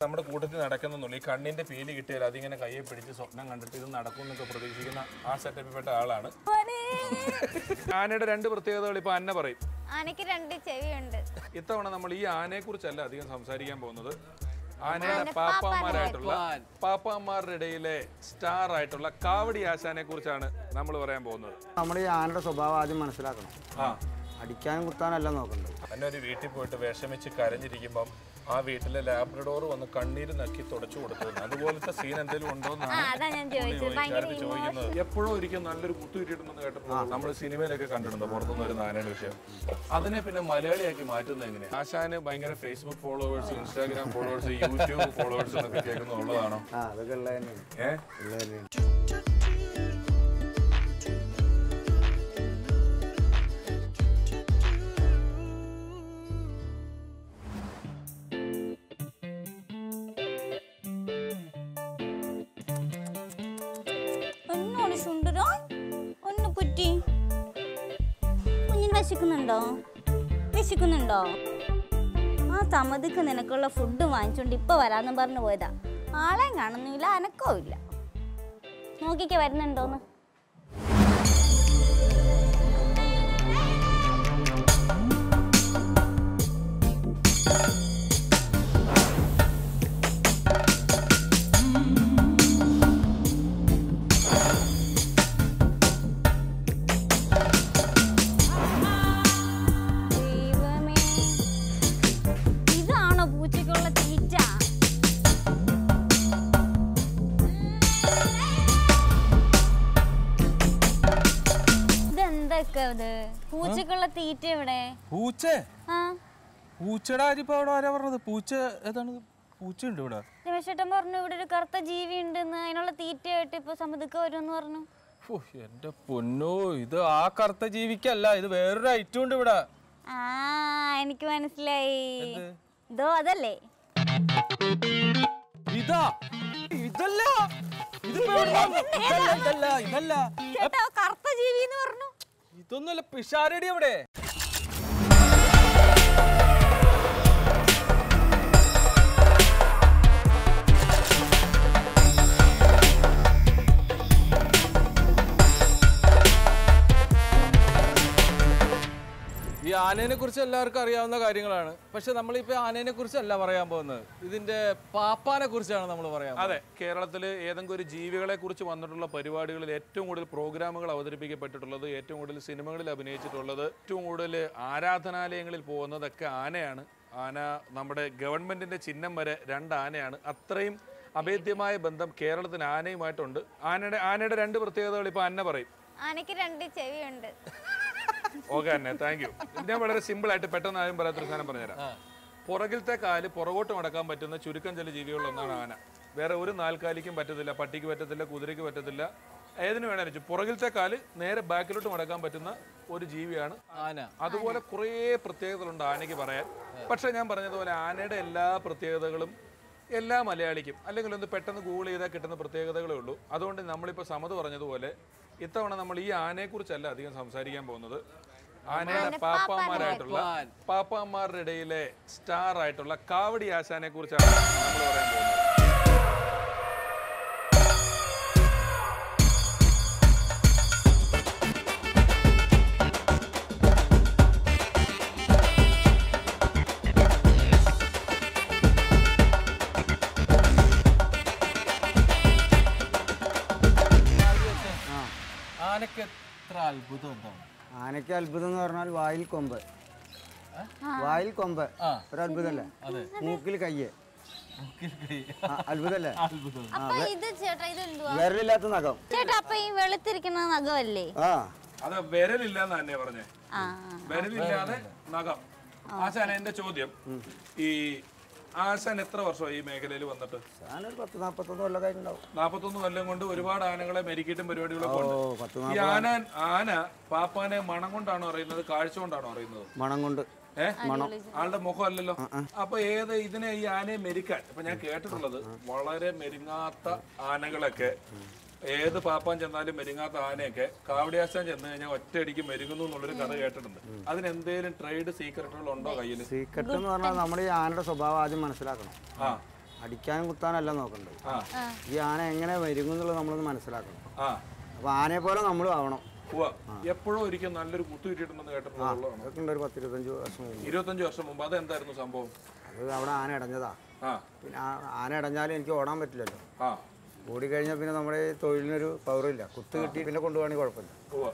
നമ്മുടെ കൂട്ടത്തിൽ നടക്കുന്നുള്ളൂ ഈ കണ്ണിന്റെ പീല് കിട്ടിയാൽ അതിങ്ങനെ കയ്യെ പിടിച്ച് സ്വപ്നം കണ്ടിട്ട് ഇത് നടക്കും എന്നൊക്കെ പ്രതീക്ഷിക്കുന്ന ആ സെറ്റപ്പിൽപ്പെട്ട ആളാണ് ആനയുടെ രണ്ട് പ്രത്യേകതകൾ ഇപ്പൊ അന്ന പറയും ആനയ്ക്ക് രണ്ട് ചെവിയുണ്ട് ഇത്തവണ നമ്മൾ ഈ ആനയെ കുറിച്ചല്ല അധികം സംസാരിക്കാൻ പോകുന്നത് ആനയുടെ പാപ്പാമാരായിട്ടുള്ള പാപ്പാമാരുടെ ഇടയിലെ സ്റ്റാർ ആയിട്ടുള്ള കാവടി ആശാനെ കുറിച്ചാണ് നമ്മൾ പറയാൻ പോകുന്നത് നമ്മൾ ഈ ആനയുടെ സ്വഭാവം ആദ്യം മനസ്സിലാക്കണം ആ അടിക്കാനും കുത്താനല്ല നോക്കേണ്ടത് അന്നെ ഒരു വീട്ടിൽ പോയിട്ട് വിഷമിച്ച് കരഞ്ഞിരിക്കുമ്പം ആ വീട്ടിലെ ലാബ്രഡോർ വന്ന് കണ്ണീര് നക്കി തുടച്ചു കൊടുത്തു അതുപോലത്തെ സീൻ എന്തെങ്കിലും ഉണ്ടോ ആ അതാ ഞാൻ ചോദിച്ചത് ഭയങ്കര ചോദിക്കുന്നത് എപ്പോഴും ഒരിക്കൽ നല്ലൊരു കുത്തു കിട്ടിയിട്ടുണ്ടെന്ന് കേട്ടപ്പോൾ നമ്മൾ സിനിമയിലൊക്കെ കണ്ടിട്ടുണ്ട് പുറത്തുനിന്ന് ഒരു നാനയുടെ വിഷയം അതിനെ പിന്നെ മലയാളിയാക്കി മാറ്റുന്നത് എങ്ങനെ ആശാന് ഭയങ്കര Facebook followers Instagram followers YouTube followers എന്നൊക്കെ കേൾക്കുന്നുള്ളതാണോ ആ അതൊക്കെ ഉള്ളത് തന്നെയാണ് ഏഹ് ഉള്ളത് തന്നെയാണ് ഒന്നോട് സുണ്ടരോ ഒന്ന് കുറ്റി കുഞ്ഞിന് വിശക്കുന്നുണ്ടോ വിശക്കുന്നുണ്ടോ ആ തമതിക്ക് നിനക്കുള്ള ഫുഡ് വാങ്ങിച്ചോണ്ട് ഇപ്പൊ വരാന്ന് പറഞ്ഞു പോയതാ ആളെയും കാണുന്നില്ല അനക്കവും ഇല്ല നോക്കിക്ക വരുന്നുണ്ടോന്ന് ദൈവമേ ഇതാണോ പൂച്ചയ്ക്കുള്ള തീറ്റ ഇതെന്തൊക്കെ ഇത് പൂച്ചക്കുള്ള തീറ്റ ഇവിടെ പൂച്ച ആ പൂച്ചയുടെ കാര്യം ഇപ്പൊ അവിടെ ആരാ പറഞ്ഞത് പൂച്ച ഏതാണ് പൂച്ചയുണ്ട് ഇവിടെ രമേശേട്ടൻ പറഞ്ഞു ഇവിടെ ഒരു കറുത്ത ജീവി ഉണ്ടെന്ന് അതിനുള്ള തീറ്റയായിട്ട് ഇപ്പൊ സമ്മതിക്ക വരുമെന്ന് പറഞ്ഞു ഓ എന്റെ പൊന്നോ ഇത് ആ കറുത്ത ജീവിക്കല്ല ഇത് വേറൊരു ഐറ്റം ഉണ്ട് ഇവിടെ ആ എനിക്ക് മനസ്സിലായി ഇതോ അതല്ലേ ഇതാ ഇതല്ല ഇതിപ്പോ എവിടുന്നാ വന്നത്? ഇതല്ല ഇതല്ല ഇതല്ല ചേട്ടാ കറുത്ത ജീവി എന്ന് പറഞ്ഞു ഇതൊന്നുമല്ല പിഷാരടി അവിടെ ഈ ആനേനെ കുറിച്ച് എല്ലാവർക്കും അറിയാവുന്ന കാര്യങ്ങളാണ് പക്ഷെ നമ്മളിപ്പോ ആനേനെ കുറിച്ചല്ല പറയാൻ പോകുന്നത് ഇതിന്റെ പാപ്പാനെ കുറിച്ചാണ് നമ്മൾ പറയാൻ അതെ കേരളത്തിൽ ഏതെങ്കിലും ഒരു ജീവികളെ കുറിച്ച് വന്നിട്ടുള്ള പരിപാടികളിൽ ഏറ്റവും കൂടുതൽ പ്രോഗ്രാമുകൾ അവതരിപ്പിക്കപ്പെട്ടിട്ടുള്ളത് ഏറ്റവും കൂടുതൽ സിനിമകളിൽ അഭിനയിച്ചിട്ടുള്ളത് ഏറ്റവും കൂടുതൽ ആരാധനാലയങ്ങളിൽ പോകുന്നതൊക്കെ ആനയാണ് ആന നമ്മുടെ ഗവൺമെന്റിന്റെ ചിഹ്നം വരെ രണ്ട് ആനയാണ് അത്രയും അഭേദ്യമായ ബന്ധം കേരളത്തിന് ആനയുമായിട്ടുണ്ട് ആനയുടെ ആനയുടെ രണ്ട് പ്രത്യേകതകൾ ഇപ്പൊ അന്ന പറയും ആനയ്ക്ക് രണ്ട് ചെവിയുണ്ട് ഓക്കെ അന്നെ താങ്ക് യു ഞാൻ വളരെ സിമ്പിൾ ആയിട്ട് പെട്ടെന്ന് ആരും പറയാത്തൊരു സാധനം പറഞ്ഞുതരാം പുറകിലത്തെ കാല് പുറകോട്ട് മടക്കാൻ പറ്റുന്ന ചുരുക്കം ചില ജീവികളിൽ ഒന്നാണ് ആന വേറെ ഒരു നാൽക്കാലിക്കും പറ്റത്തില്ല പട്ടിക്ക് പറ്റത്തില്ല കുതിരയ്ക്ക് പറ്റത്തില്ല ഏതിനു വേണേലും വെച്ചു പുറകിലത്തെ കാല് നേരെ ബാക്കിലോട്ട് മടക്കാൻ പറ്റുന്ന ഒരു ജീവിയാണ് ആന അതുപോലെ കുറേ പ്രത്യേകതകളുണ്ട് ആനയ്ക്ക് പറയാൻ പക്ഷെ ഞാൻ പറഞ്ഞതുപോലെ ആനയുടെ എല്ലാ പ്രത്യേകതകളും എല്ലാ മലയാളിക്കും അല്ലെങ്കിൽ ഒന്ന് പെട്ടെന്ന് ഗൂഗിൾ ചെയ്താൽ കിട്ടുന്ന പ്രത്യേകതകളേ ഉള്ളൂ അതുകൊണ്ട് നമ്മളിപ്പോൾ സമത് പറഞ്ഞതുപോലെ ഇത്തവണ നമ്മൾ ഈ ആനയെക്കുറിച്ചല്ല അധികം സംസാരിക്കാൻ പോകുന്നത് ആനയുടെ പാപ്പാമാരായിട്ടുള്ള പാപ്പാമാരുടെ ഇടയിലെ സ്റ്റാർ ആയിട്ടുള്ള കാവടി ആശാനെ കുറിച്ചാണ് നമ്മൾ പറയാൻ പോകുന്നത് ആനക്ക് എത്ര അത്ഭുതം ഉണ്ടാവും ആനയ്ക്ക് അത്ഭുതം എന്ന് പറഞ്ഞാൽ വായിൽ കൊമ്പ് വായിൽ കൊമ്പ് ആ. ഒരു അത്ഭുതമല്ലേ മൂക്കിൽ കയ്യ് ആ, അത്ഭുതമല്ലേ അത്ഭുതം അപ്പൊ ഇത് ചേട്ടാ ഇത് എന്തുവാ വിരലില്ലാത്ത നഖം ചേട്ടാ അപ്പൊ ഈ വെളുത്തിരിക്കുന്ന നഖമല്ലേ ആ അത് വിരലില്ലാന്ന് തന്നെ പറഞ്ഞേ ആ വിരലില്ലാതെ നഖം ആശാന എന്റെ ചോദ്യം ഈ ആശാൻ എത്ര വർഷമായി ഈ മേഖലയിൽ വന്നിട്ട് ഞാനൊരു പത്ത് നാൽപ്പത്തൊന്ന് കൊല്ലം കഴിഞ്ഞിട്ടുണ്ടാവും നാപ്പത്തൊന്ന് കൊല്ലം കൊണ്ട് ഒരുപാട് ആനകളെ മെരുക്കിയിട്ടും പരിപാടികളൊക്കെ ഓ ഉണ്ട് പത്ത് ഈ ആന ആന പാപ്പാനെ മണം കൊണ്ടാണോ അറിയുന്നത് കാഴ്ച കൊണ്ടാണോ അറിയുന്നത് മണം കൊണ്ട് ഏ ആളുടെ മുഖം അല്ലല്ലോ അപ്പൊ ഏത് ഇതിനെ ഈ ആനയെ മെരുക്കാൻ ഇപ്പൊ ഞാൻ കേട്ടിട്ടുള്ളത് വളരെ മെരുങ്ങാത്ത ആനകളൊക്കെ ഏത് പാപ്പാൻ ചെന്നാലും മെരുങ്ങാത്ത ആനയൊക്കെ കാവടിയാശാൻ ചെന്ന് കഴിഞ്ഞാൽ ഒറ്റയടിക്ക് മെരുങ്ങുന്നു എന്നുള്ളൊരു കഥ കേട്ടിട്ടുണ്ട് അതിന് എന്തേലും ട്രേഡ് സീക്രട്ടുകൾ ഉണ്ടോ കയ്യില് സീക്രട്ട് എന്ന് പറഞ്ഞാൽ നമ്മൾ ഈ ആനയുടെ സ്വഭാവം ആദ്യം മനസ്സിലാക്കണം ആ അടിക്കാനും കുത്താനല്ല നോക്കണ്ടത് ആ ഈ ആന എങ്ങനെ വരും എന്നുള്ളത് നമ്മളൊന്ന് മനസ്സിലാക്കണം ആ അപ്പോൾ ആനയെ പോലെ നമ്മളും ആവണം ഉവ്വ. എപ്പോഴും ഒരിക്കൽ നല്ലൊരു കുത്തു കിട്ടിയിട്ടുണ്ടെന്ന് കേട്ടിട്ടുള്ളതാണ് അതൊക്കെ ഉണ്ട് ഒരു പത്തിരുപത്തഞ്ച് വർഷം മുമ്പ് ഇരുപത്തഞ്ച് വർഷം മുമ്പ് അതെന്തായിരുന്നു സംഭവം അത് അവിടെ ആന ഇടഞ്ഞതാ ആ പിന്നെ ആ ആന ഇടഞ്ഞാലും എനിക്ക് ഓടാൻ പറ്റില്ലല്ലോ ആ ഓടിക്കഴിഞ്ഞാൽ പിന്നെ നമ്മുടെ ഈ തൊഴിലിനൊരു പവറില്ല കുത്ത് കിട്ടി പിന്നെ കൊണ്ടുപോകണമെങ്കിൽ കുഴപ്പമില്ല ഉവ്വ.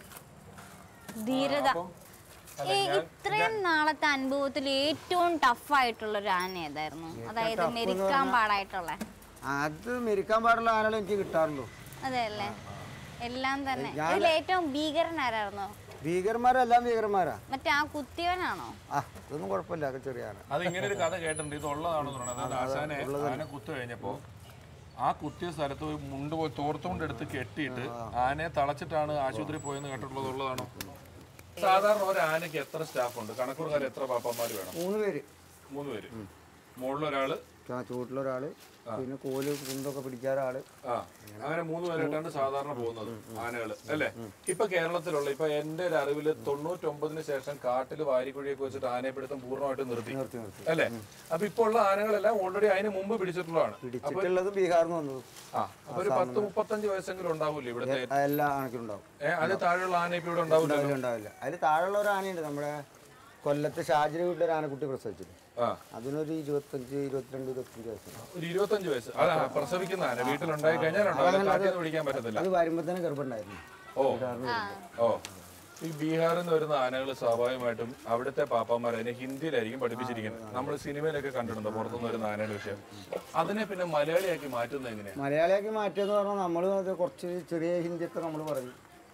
ധീരത അപ്പം ഈ ഇത്രയും നാളത്തെ അനുഭവത്തിൽ ഏറ്റവും ടഫ് ആയിട്ടുള്ള ഒരു ആന ഏതായിരുന്നു അതായത് മെരിക്കാൻ പാടായിട്ടുള്ള അത് മെരിക്കാൻ പാടുള്ള ആനകളെ എനിക്ക് കിട്ടാറുള്ളൂ അതെ അല്ലേ എല്ലാം തന്നെ ഇതിൽ ഏറ്റവും ഭീകരൻ ആരായിരുന്നു ഭീകരന്മാരെല്ലാം ഭീകരന്മാരാ മറ്റേ ആ കുത്തിയവനാണോ ആ അതൊന്നും കുഴപ്പമില്ല അതൊക്കെ ചെറിയ ആന അത് ഇങ്ങനെ ഒരു കഥ കേട്ടിട്ടുണ്ട് ഇത് ഉള്ളതാണെന്ന് പറയുന്നത് അതായത് ആശാനെ ആന കുത്തു കഴിഞ്ഞപ്പോ ആ കുത്തിയ സ്ഥലത്ത് ഒരു മുണ്ട് പോയി തോർത്തുകൊണ്ട് എടുത്ത് കെട്ടിയിട്ട് ആനയെ തളച്ചിട്ടാണ് ആശുപത്രി പോയെന്ന് കേട്ടിട്ടുള്ളത് ഉള്ളതാണോ സാധാരണ ഒരു ആനയ്ക്ക് എത്ര സ്റ്റാഫ് ഉണ്ട് കണക്കൂറുകാർ എത്ര പാപ്പന്മാർ വേണം മൂന്ന് പേര് മൂന്ന് പേര് മുകളിലൊരാള് ചുവ- ചുവട്ടിലൊരാള് പിന്നെ കോല് കുന്തൊക്കെ പിടിക്കാൻ ഒരാള് ആ അങ്ങനെ മൂന്ന് പേരായിട്ടാണ് സാധാരണ പോകുന്നത് ആനകള് അല്ലേ ഇപ്പൊ കേരളത്തിലുള്ള ഇപ്പൊ എന്റെ ഒരു അറിവില് തൊണ്ണൂറ്റൊമ്പതിന് ശേഷം കാട്ടില് വാരിക്കുഴിയൊക്കെ വെച്ചിട്ട് ആനയെ പിടുത്തം പൂർണ്ണമായിട്ട് നിർത്തി നിർത്തി നിർത്തി അല്ലേ അപ്പൊ ഇപ്പൊ ഉള്ള ആനകളെല്ലാം ഓൾറെഡി അതിന് മുമ്പ് പിടിച്ചിട്ടുള്ളതാണ് പിടിച്ചിട്ടുള്ളത് ബീഹാറിൽ നിന്ന് വന്നത് ആ അപ്പൊ ഒരു പത്ത് മുപ്പത്തഞ്ച് വയസ്സെങ്കിലും ഉണ്ടാവൂലേ ഇവിടുത്തെ ആ, എല്ലാ ആനയ്ക്കുണ്ടാവും ഏഹ് അത് താഴെയുള്ള ആന ഇപ്പൊ ഇവിടെ ഉണ്ടാവില്ല ഉണ്ടാവില്ല ഉണ്ടാവില്ല അതിൽ താഴെയുള്ള ഒരു ആനയുണ്ട് നമ്മുടെ കൊല്ലത്ത് ഷാജിരി വീട്ടിൽ ഒരു ആനക്കുട്ടി പ്രസവിച്ചിട്ട് ആ അതിനൊരു ഇരുപത്തഞ്ച് ഇരുപത്തിരണ്ട് ഇരുപത്തഞ്ച് വയസ്സുണ്ട് ഒരു ഇരുപത്തഞ്ച് വയസ്സ് അതാ പ്രസവിക്കുന്ന ആന വീട്ടിലുണ്ടായി കഴിഞ്ഞാൽ ഉണ്ടാവില്ല കാട്ടിൽ നിന്ന് പിടിക്കാൻ പറ്റത്തില്ല അത് വരുമ്പോൾ തന്നെ ഗർഭമുണ്ടായിരുന്നു ഓ ഓ ഈ ബീഹാറിൽ നിന്ന് വരുന്ന ആനകൾ സ്വാഭാവികമായിട്ടും അവിടുത്തെ പാപ്പന്മാർ അതിനെ ഹിന്ദിയിലായിരിക്കും പഠിപ്പിച്ചിരിക്കുന്നത് നമ്മൾ സിനിമയിലൊക്കെ കണ്ടിട്ടുണ്ട് പുറത്തുനിന്ന് വരുന്ന ആനയുടെ വിഷയം അതിനെ പിന്നെ മലയാളിയാക്കി മാറ്റുന്നത് എങ്ങനെയാ മലയാളിയാക്കി മാറ്റിയെന്ന് പറഞ്ഞാൽ നമ്മൾ അത് കുറച്ച് ചെറിയ ഹിന്ദിയൊക്കെ നമ്മൾ പറയും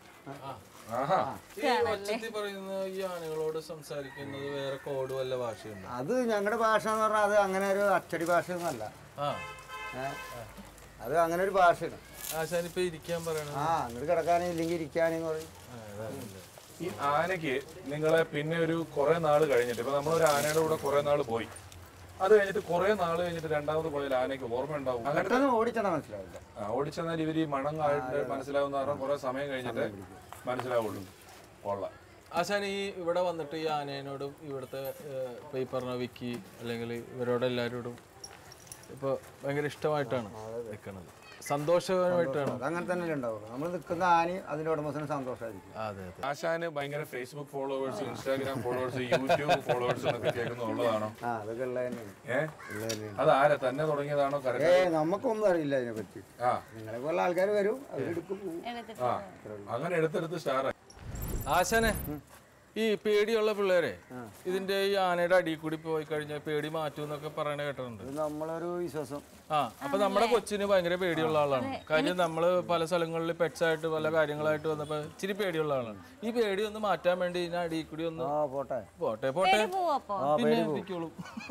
ആഹാ ഈ ഒച്ചത്തിൽ പറയുന്ന ഈ ആനകളോട് സംസാരിക്കുന്നത് വേറെ കോഡ് വല്ല ഭാഷയുണ്ടോ അത് ഞങ്ങളുടെ ഭാഷ എന്ന് പറഞ്ഞാൽ അത് അങ്ങനെ ഒരു അച്ചടി ഭാഷയൊന്നുമല്ല ആ ഏ? അത് അങ്ങനെ ഒരു ഭാഷയാണ് ആശാൻ ഇപ്പൊ ഇരിക്കാൻ പറയണത് ആ അങ്ങോട്ട് കിടക്കാനും ഇല്ലെങ്കിൽ ഇരിക്കാനെന്ന് പറയും ആ, അതാണല്ലേ. ഈ ആനയ്ക്ക് നിങ്ങളെ പിന്നെ ഒരു കുറെ നാള് കഴിഞ്ഞിട്ട് ഇപ്പൊ നമ്മളൊരു ആനയുടെ കൂടെ കുറെ നാള് പോയി അത് കഴിഞ്ഞിട്ട് കുറെ നാള് കഴിഞ്ഞിട്ട് രണ്ടാമത് പോയാൽ ആനയ്ക്ക് ഓർമ്മ ഉണ്ടാവും അങ്ങനെ പെട്ടെന്ന് ഓടിച്ചാൽ മനസ്സിലാവില്ല ആ, ഓടിച്ചെന്നാൽ ഇവർ ഈ മണങ്ങായിട്ട് മനസ്സിലാവുന്ന കാരണം കുറെ സമയം കഴിഞ്ഞിട്ട് മനസ്സിലാവുള്ളൂ കൊള്ളാം ആശാൻ ഈ ഇവിടെ വന്നിട്ട് ഈ ആനേനോടും ഇവിടുത്തെ ഏഹ്, ഇപ്പൊ ഈ പറഞ്ഞ വിക്കി അല്ലെങ്കിൽ ഇവരോട് എല്ലാവരോടും ഇപ്പൊ ഭയങ്കര ഇഷ്ടമായിട്ടാണ് നിൽക്കുന്നത് സന്തോഷകരമായിട്ടാണ് അതങ്ങനെ തന്നെ ഉണ്ടാവുള്ളൂ നമ്മൾ നിൽക്കുന്ന ആനയും അതിന്റെ ഉടമസ്ഥന് സന്തോഷമായിരിക്കും അതെ അതെ ആശാന് ഭയങ്കര Facebook followers Instagram followers YouTube followers എന്നൊക്കെ കേൾക്കുന്നുള്ളതാണോ ആ അതൊക്കെ ഉള്ളത് തന്നെയാണ് ഏഹ് ഉള്ളത് തന്നെയാണ് അത് ആരാ തന്നെ തുടങ്ങിയതാണോ ഏ കരക്കാർ നമുക്കൊന്നും അറിയില്ല അതിനെ പറ്റി ആ നിങ്ങളെ പോലെ ആൾക്കാർ വരും അവരെടുക്കും പോകും എടുത്തിട്ട് ആ അങ്ങനെ എടുത്തെടുത്ത് സ്റ്റാർ ആശാനെ ഈ പേടിയുള്ള പിള്ളേരെ ഇതിന്റെ ഈ ആനയുടെ അടിയിൽ കൂടി പോയി കഴിഞ്ഞാൽ പേടി മാറ്റും എന്നൊക്കെ പറയണ കേട്ടിട്ടുണ്ട് ഇത് നമ്മളൊരു വിശ്വാസം ആ അപ്പൊ നമ്മുടെ കൊച്ചിന് ഭയങ്കര പേടിയുള്ള ആളാണ് കാര്യം നമ്മള് പല സ്ഥലങ്ങളിൽ പെറ്റ്സ് ആയിട്ട് പല കാര്യങ്ങളായിട്ട് വന്നപ്പോ ഇച്ചിരി പേടിയുള്ള ആളാണ് ഈ പേടി ഒന്ന് മാറ്റാൻ വേണ്ടി ഇതിന്റെ അടിയിൽ കൂടി ഒന്ന് ആ പോട്ടെ പോട്ടെ പോട്ടെ പോവപ്പോ പിന്നെ ഇരിക്കോളും.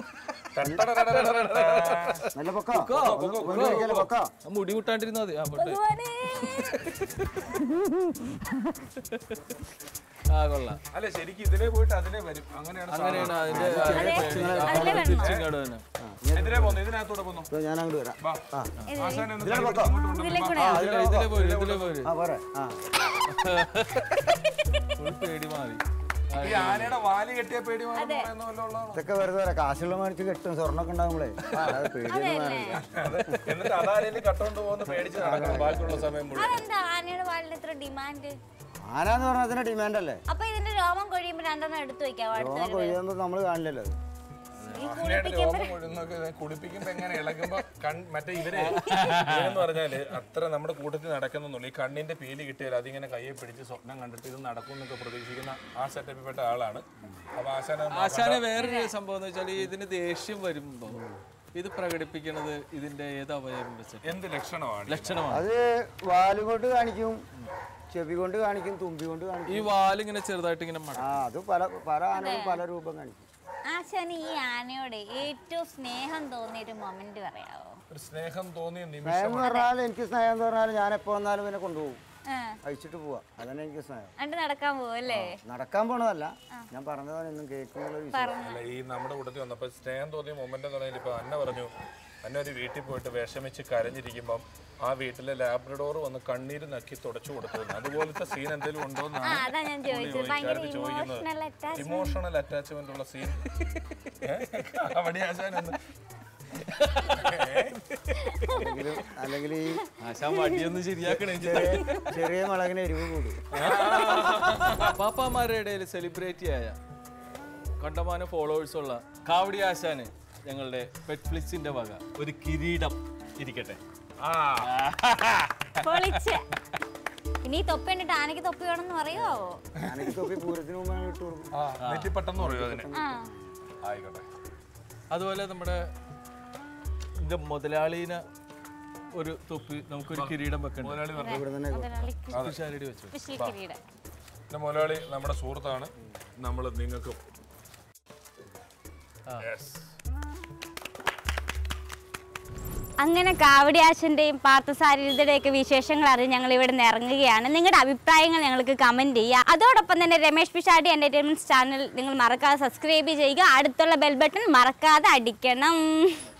നല്ല പൊക്കോ പൊന്നു കഴിക്കാലോ, പൊക്കോ ആ മുടി വിട്ടാണ്ടിരുന്നാ മതി ആ പോട്ടെ ഭഗവാനേ. ആ കൊള്ളാം അല്ല ശരിക്കും ഇതിലേ പോയിട്ട് അതിലേ വരും അങ്ങനെയാണ് അങ്ങനെയാണ് അതിന്റെ അതിലെ വേണോ? തിരിച്ചിങ്ങോട്ട് തന്നെ ഇതിലേ പോന്നു ഇതിനകത്തൂടെ പോന്നു ഇപ്പൊ ഞാൻ അങ്ങോട്ട് വരാം വാ ആ ആശാനെ ഒന്ന് ഇതിലെ കൈ പൊക്കോ. പിടിച്ച് ഇങ്ങോട്ട് ഇതിലെ കൂടെ ആ, ഇതിലെ ഇതിലെ പോര് ഇതിലെ പോര് ആ പോരെ ആ ഒരു പേടി മാറി ഈ ആനയുടെ വാല് കെട്ടിയ പേടി മാറും എന്ന് പറയുന്ന വല്ലതും ഉള്ളതാണോ? ഇതൊക്കെ വെറുതെ വരാം കാശുള്ള മേടിച്ച് കെട്ടും സ്വർണ്ണൊക്കെ ഉണ്ടാകുമ്പോഴേ അത് പേടിയൊന്നും വേണില്ല അത് എന്നിട്ട് അതാരെങ്കിലും കട്ടോണ്ട് പോകുന്ന പേടിച്ച് നടക്കണം ബാക്കിയുള്ള സമയം മുഴുവൻ അതെന്താ ആനയുടെ വാലിന് ഇത്ര ഡിമാൻഡ് ആന എന്ന് പറഞ്ഞാൽ അതിന്റെ ഡിമാൻഡ് അല്ലേ അപ്പൊ ഇതിന്റെ രോമം കൊഴിയുമ്പോ രണ്ടെണ്ണം എടുത്തു വെക്കാം അടുത്ത് രോമം കൊഴിയുമ്പോൾ നമ്മൾ കാണില്ലല്ലോ അത് ഈ ആനയുടെ രോമം കൊഴുന്നൊക്കെ ഇത് കുളിപ്പിക്കുമ്പോ എങ്ങനെ ഇളകുമ്പോ കൺ മറ്റേ ഇവര് ഇവരെന്ന് പറഞ്ഞാല് അത്ര നമ്മുടെ കൂട്ടത്തിൽ നടക്കുന്നുള്ളൂ ഈ കണ്ണിന്റെ പീലി കിട്ടിയാൽ അതിങ്ങനെ കയ്യെ പിടിച്ച് സ്വപ്നം കണ്ടിട്ട് ഇത് നടക്കും എന്നൊക്കെ പ്രതീക്ഷിക്കുന്ന ആ സെറ്റപ്പിൽ പെട്ട ആളാണ് അപ്പൊ ആശാന ആശാനെ വേറൊരു സംഭവം എന്ന് വെച്ചാൽ ഇതിന് ദേഷ്യം വരുമ്പോ ഇത് പ്രകടിപ്പിക്കുന്നത് ഇതിന്റെ ഏത് അവയവം വെച്ചിട്ട് എന്ത് ലക്ഷണമാണ് ലക്ഷണമാണ് അത് വാല് കൊണ്ട് കാണിക്കും ചെവി കൊണ്ട് കാണിക്കും തുമ്പി കൊണ്ട് കാണിക്കും ഈ വാലിങ്ങനെ ചെറുതായിട്ട് ഇങ്ങനെ മട ആ അത് പല പല ആനകളും പല രൂപം കാണിക്കും ആശാന് ഈ ആനയോട് ഏറ്റവും സ്നേഹം തോന്നിയ ഒരു മൊമെന്റ് പറയാവോ ഒരു സ്നേഹം തോന്നിയ സ്നേഹം നിമിഷം എന്ന് പറഞ്ഞാൽ എനിക്ക് സ്നേഹം എന്ന് പറഞ്ഞാൽ ഞാൻ എപ്പോ വന്നാലും പിന്നെ കൊണ്ടുപോകും ആ, അയച്ചിട്ട് പോവാ അതന്നെ എനിക്ക് സ്നേഹം എന്നിട്ട് നടക്കാൻ പോവും അല്ലേ നടക്കാൻ പോണതല്ല ഞാൻ പറഞ്ഞതാണ് ഇന്നും കേൾക്കുന്നുള്ള വിശ്വാസം അല്ല ഈ നമ്മുടെ കൂട്ടത്തിൽ വന്നപ്പോ സ്നേഹം തോന്നിയ മൊമെന്റ് എന്ന് പറഞ്ഞാൽ ഇപ്പൊ അന്ന പറഞ്ഞു അന്ന ഒരു വീട്ടിൽ പോയിട്ട് വിഷമിച്ച് കരഞ്ഞിരിക്കുമ്പം ആ വീട്ടിലെ ലാബ്രഡോർ വന്ന് കണ്ണീര് നക്കി തുടച്ചു കൊടുത്തു എന്ന്. അതുപോലത്തെ സീൻ എന്തെങ്കിലും ഉണ്ടോ ആ അതാ ഞാൻ ചോദിച്ചത് ഭയങ്കര ചോദിക്കുന്നത് ഇമോഷണൽ അറ്റാച്ച് ഇമോഷണൽ അറ്റാച്ച്മെന്റ് ഉള്ള സീൻ അവിടെ ആശാൻ ഒന്ന് അല്ലെങ്കിലും അല്ലെങ്കിൽ ഈ ആശാൻ വടിയൊന്ന് ശരിയാക്കണേ ചെറിയ ചെറിയ മുളകിന് എരിവ് കൂടും പാപ്പാമാരുടെ ഇടയിൽ സെലിബ്രിറ്റി ആയ കണ്ടമാനം ഫോളോവേഴ്സ് ഉള്ള കാവടി ആശാന് ഞങ്ങളുടെ പെറ്റ്ഫ്ലിക്സിന്റെ വക ഒരു കിരീടം ഇരിക്കട്ടെ പൊളിച്ച് ഇനി ഈ തൊപ്പി കണ്ടിട്ട് ആനയ്ക്ക് തൊപ്പി വേണമെന്ന് പറയുമോ എനിക്ക് തൊപ്പി പൂരത്തിന് മുമ്പ് അങ്ങ് ഇട്ട് കൊടുക്കും ആ നെറ്റിപ്പട്ടെന്ന് പറയൂ അതിന് ആ ആയിക്കോട്ടെ അതുപോലെ നമ്മുടെ ഇതിന്റെ മുതലാളീനെ ഒരു തൊപ്പി നമുക്കൊരു കിരീടം വെക്കണ്ട മുതലാളി പറഞ്ഞു ഇവിടെ തന്നെ മുതലാളിക്ക് സ്പെഷ്യാലിറ്റി വെച്ചു സ്പെഷ്യൽ കിരീടം പിന്നെ മുതലാളി നമ്മുടെ സുഹൃത്താണ് നമ്മൾ നിങ്ങൾക്കും Yes. അങ്ങനെ കാവടിയാശന്റെയും പാർത്ഥസാരഥിയുടെയൊക്കെ വിശേഷങ്ങൾ അറിഞ്ഞ് ഞങ്ങൾ ഇവിടെ നിന്ന് ഇറങ്ങുകയാണ് നിങ്ങളുടെ അഭിപ്രായങ്ങൾ ഞങ്ങൾക്ക് കമന്റ് ചെയ്യുക അതോടൊപ്പം തന്നെ രമേഷ് പിഷാടി എന്റർടൈൻമെന്റ് ചാനൽ നിങ്ങൾ മറക്കാതെ സബ്സ്ക്രൈബ് ചെയ്യുക അടുത്തുള്ള ബെൽ ബട്ടൺ മറക്കാതെ അടിക്കണം